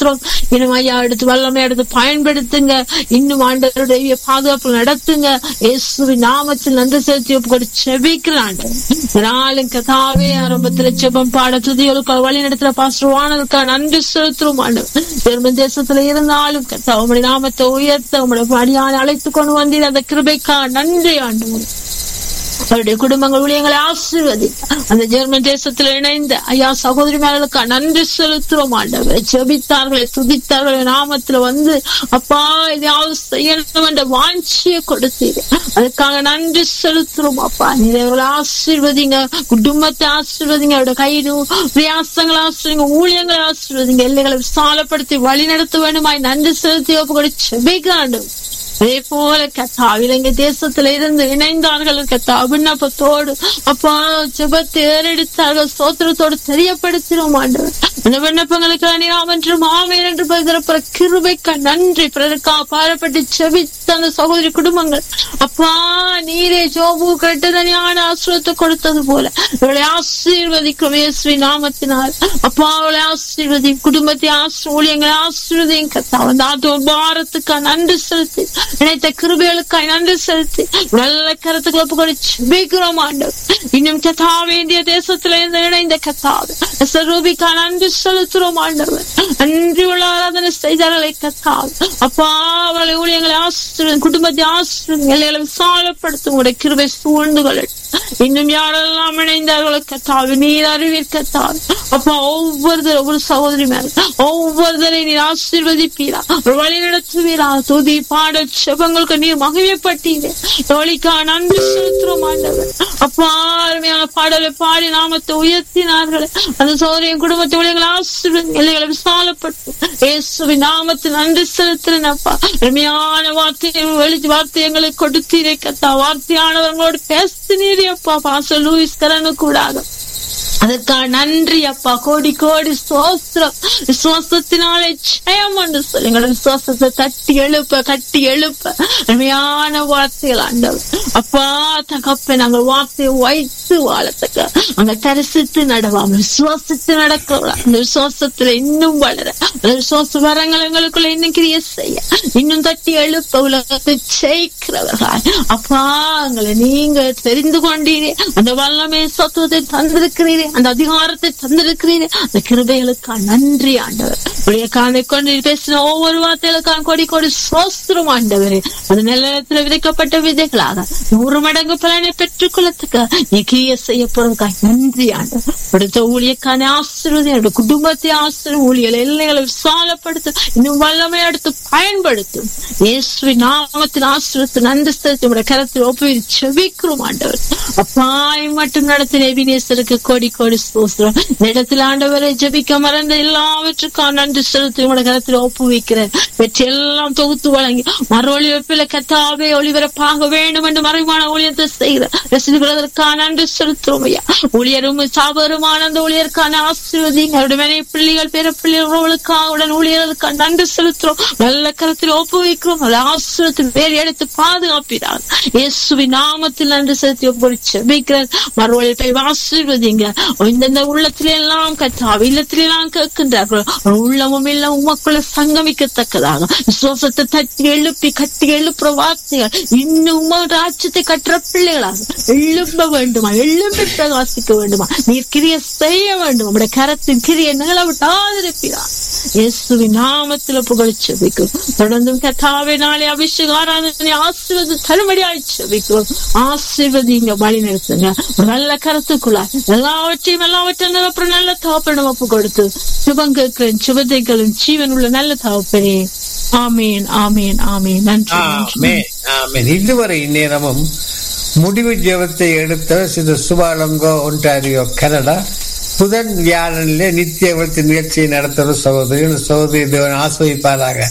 ஸ்தோத்திரம் இன்னும் ஐயா எடுத்து வல்லமை எடுத்து பயன்படுத்துங்க இன்னும் ஆண்டவருடைய பாதுகாப்பு நடத்துங்க இயேசுவின் நாமத்தில் நன்றி செலுத்தி ஒப்புக்கொடு செபிக்கிறான் நாளும் கதாவே ஆரம்பத்துல செபம் பாட துதிகளுக்கு வழி நடத்துற பாசுவானதுக்காக நன்றி செலுத்துறோம் ஆண்டவர் ஜெர்மன் தேசத்துல இருந்தாலும் கத்தா உங்களுடைய நாமத்தை உயர்த்த உங்களுடைய அடியான அழைத்து கொண்டு வந்தீர் அந்த கிருபைக்கா நன்றி ஆண்டவர் அவருடைய குடும்பங்கள் ஊழியங்களை ஆசீர்வதி அந்த ஜெர்மன் தேசத்தில் இணைந்த ஐயா சகோதரிமார்களுக்கு நன்றி செலுத்துறோம் ஆண்டவர் ஜெபித்தார்களே துதித்தார்களே நாமத்துல வந்து அப்பா இதையாவது செய்யணும் என்ற வாஞ்சியை கொடுத்தீர் அதுக்காக நன்றி செலுத்துறோம் அப்பா நீங்களை ஆசீர்வதிங்க குடும்பத்தை ஆசீர்வதிங்க அவருடைய கைது பிரயாசங்களை ஆசீர்வதிங்க ஊழியங்களை ஆசீர்வதிங்க எல்லைகளை விசாலப்படுத்தி வழி நடத்த வேண்டுமாய் நன்றி செலுத்தி ஒப்பு கூட செபிக்காண்டும் அதே போல கத்தா இலங்கை தேசத்துல இருந்து இணைந்தார்கள் கத்தா விண்ணப்பத்தோடு அப்பா ஜெபத்தை ஏறெடுத்தார்கள் சோத்திரத்தோடு தெரியப்படுத்தினோம் ஆண்டவர் அந்த விண்ணப்பங்களுக்கு அணியாம் என்று மாமேன் என்று பகிரப்புற கிருபைக்க நன்றி பிறருக்கா பாரப்பட்டு செபித்த அந்த சகோதரி குடும்பங்கள் அப்பா நீரே ஜோபு கட்டுதனியான ஆசிரியத்தை கொடுத்தது போல இவளை ஆசீர்வதிக்கும் இயேசுவி நாமத்தினால் அப்பா அவளை ஆசீர்வதி குடும்பத்தை ஆசிர் ஊழியங்களை ஆசீர்வதியும் கத்தா அந்த ஆத்தோ பாரத்துக்கா நன்றி செலுத்தி நினைத்த கிருபைகளுக்காய் நன்றி செலுத்தி நல்ல கருத்துக்களை புகழ் ஜெபிக்கிறோம் ஆண்டவர் இன்னும் கத்தா வேண்டிய தேசத்துல இருந்து இணைந்த கத்தாவு சரூபிக்கா நன்றி செலுத்துறோம் ஆண்டவர் நன்றி உள்ள ஆராதனை செய்தார்களை கத்தாவு அப்பா அவளை ஊழியங்களை ஆசிரியர் குடும்பத்தை ஆசிரியர் எல்லைகளை விசாலப்படுத்தும் உடைய கிருபை சூழ்ந்து கொள்ளட்டும் இன்னும் யாரெல்லாம் இணைந்தார்களோ கத்தாவு நீர் அறிவீர் கத்தாவு அப்பா ஒவ்வொருத்தர் ஒவ்வொரு சகோதரி மேல ஒவ்வொருத்தரை நீர் ஆசீர்வதிப்பீரா வழி நடத்துவீரா துதி பாட செபங்களுக்கு நீர் மகிழ்ப்பட்டீரே தோழிக்கா நன்றி செலுத்துறோம் ஆண்டவர் அப்பா அருமையான பாடலை பாடி நாமத்தை உயர்த்தினார்கள் அந்த சோதரியின் குடும்பத்தை ஊழியர்கள் ஆசீர்வதி எல்லைகளை விசாலப்பட்டு இயேசுவின் நாமத்தில் நன்றி செலுத்துறேன் அப்பா அருமையான வார்த்தையை வெளி வார்த்தை எங்களுக்கு கொடுத்தீரே கத்தா வார்த்தையானவர்களோடு பேசினீரே அப்பா பாச லூயிஸ் கரனு கூடாக அதற்காக நன்றி அப்பா கோடி கோடி சோஸ்திரம் விசுவாசத்தினாலே ஜெயம் என்று சொல்லி எங்களோட விசுவாசத்தை தட்டி எழுப்ப கட்டி எழுப்ப அருமையான வார்த்தைகள் ஆண்டவர் அப்பா தகப்ப நாங்கள் வார்த்தையை வைத்து வாழத்தக்க அங்க தரிசித்து நடவாம விசுவாசித்து நடக்க அந்த விசுவாசத்துல இன்னும் வளர அந்த விசுவாச வரங்கள் எங்களுக்குள்ள இன்னும் கிரிய செய்ய இன்னும் தட்டி எழுப்ப உலகத்தை ஜெயிக்கிறவர்கள் அப்பா எங்களை நீங்க தெரிந்து கொண்டீரே அந்த வல்லமை சத்துவத்தை தந்திருக்கிறீரே அந்த அதிகாரத்தை தந்திருக்கிறீரே அந்த கிருபைகளுக்கா நன்றி ஆண்டவர் உடைய காதை கொண்டு பேசின ஒவ்வொரு வார்த்தைகளுக்கான கொடி கொடி சோஸ்திரம் ஆண்டவரே அது நிலத்துல விதைக்கப்பட்ட விதைகளாக நூறு மடங்கு பலனை பெற்றுக் கொள்ளத்துக்க நீ கிரிய செய்ய போறதுக்காக நன்றி ஆண்டவர் அடுத்த ஊழியக்கான ஆசீர்வதி என்னோட குடும்பத்தை ஆசிரியர் ஊழியல் எல்லைகளை விசாலப்படுத்த இன்னும் வல்லமை அடுத்து பயன்படுத்தும் இயேசுவி நாமத்தின் ஆசிரியத்து நன்றி செலுத்தி உடைய கரத்தில் ஒப்புவி செவிக்கிறோம் ஆண்டவர் அப்பாய் மட்டும் நடத்தின எபினேசருக்கு கோடி கோடி ஸ்தோத்திரம் இந்த இடத்தில் ஆண்டவரை ஜெபிக்க மறந்த எல்லாவற்றுக்கும் நன்றி செலுத்தி உடைய கரத்தில் ஒப்புவிக்கிறேன் வெற்றி எல்லாம் தொகுத்து வழங்கி மறு ஒளிவெப்பில கத்தாவே ஒளிபரப்பாக வேண்டும் என்று மறைவான ஊழியத்தை செய்கிற ரசிகர்களுக்கான நன்றி செலுத்துறோம் ஐயா ஊழியரும் சாபருமான அந்த ஊழியருக்கான ஆசீர்வதிங்க அவருடைய மனை பிள்ளைகள் பேர பிள்ளைகளுக்காக உடன் ஊழியர்களுக்கான நன்றி செலுத்துறோம் நல்ல கரத்தில் ஒப்புவிக்கிறோம் அந்த ஆசிரியத்தில் வேறு எடுத்து பாதுகாப்பிறார் இயேசுவின் நாமத்தில் நன்றி செலுத்தி ஒப்புரி செபிக்கிறேன் மறு ஒழிப்பை ஆசீர்வதிங்க இந்தந்த உள்ளத்திலே எல்லாம் கத்தாவி இல்லத்திலே எல்லாம் கேட்கின்றார்கள் உள்ளமும் இல்ல உமக்குள்ள சங்கமிக்கத்தக்கதாக விசுவாசத்தை தட்டி எழுப்பி கட்டி எழுப்புற வார்த்தைகள் இன்னும் உம ராஜ்யத்தை கட்டுற பிள்ளைகளாக எழும்ப வேண்டுமா எழும்பி பிரகாசிக்க வேண்டுமா நீர் கிரிய செய்ய வேண்டும் நம்முடைய கரத்தின் கிரிய நிகழ விட்டாதிருக்கிறார் இயேசுவின் நாமத்துல புகழ் செபிக்கும் தொடர்ந்தும் கத்தாவே நாளை அபிஷேக ஆராதனை ஆசீர்வாத தருமடியாய் செபிக்கும் ஆசீர்வதிங்க வழி நிறுத்துங்க ஒரு நல்ல கருத்துக்குள்ள எல்லாவற்றையும் எல்லாவற்றையும் அப்புறம் நல்ல தாப்பனம் ஒப்பு கொடுத்து சுபம் கேட்கிறேன் சுபதைகளும் ஜீவன் உள்ள நல்ல தாப்பனே ஆமேன் ஆமேன் ஆமேன் நன்றி நன்றி ஆமென், ஆமென். இதுவரை இந்நேரமும் முடிவு ஜெபத்தை எடுத்த சிறு சுபாலங்கோ ஒன்டாரியோ கனடா புதன் வியாழனிலே நித்திய விருத்தி நிகழ்ச்சியை நடத்துகிற சகோதரி இந்த சகோதரி தேவன் ஆஸ்வதிப்பாராக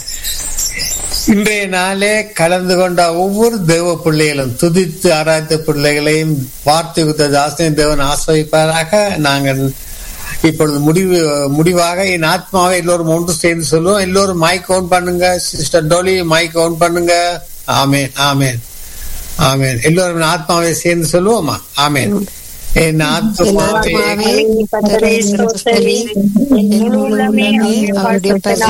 இன்றைய நாளே கலந்து கொண்ட ஒவ்வொரு தேவ பிள்ளைகளும் துதித்து ஆராய்த்த பிள்ளைகளையும் வார்த்தை கொடுத்த தாசனை தேவன் ஆஸ்வதிப்பாராக நாங்கள் இப்பொழுது முடிவு முடிவாக என் ஆத்மாவை எல்லோரும் ஒன்று சேர்ந்து சொல்லுவோம் எல்லோரும் மைக் ஓன் பண்ணுங்க சிஸ்டர் டோலி மைக் ஓன் பண்ணுங்க ஆமேன் ஆமேன் ஆமேன் எல்லோரும் என் ஆத்மாவை சேர்ந்து சொல்லுவோமா ஆமேன் என் ஆத்மாவே கர்த்தரை ஸ்தோத்திரி. என் முழு உள்ளமே அவருடைய பரிசுத்த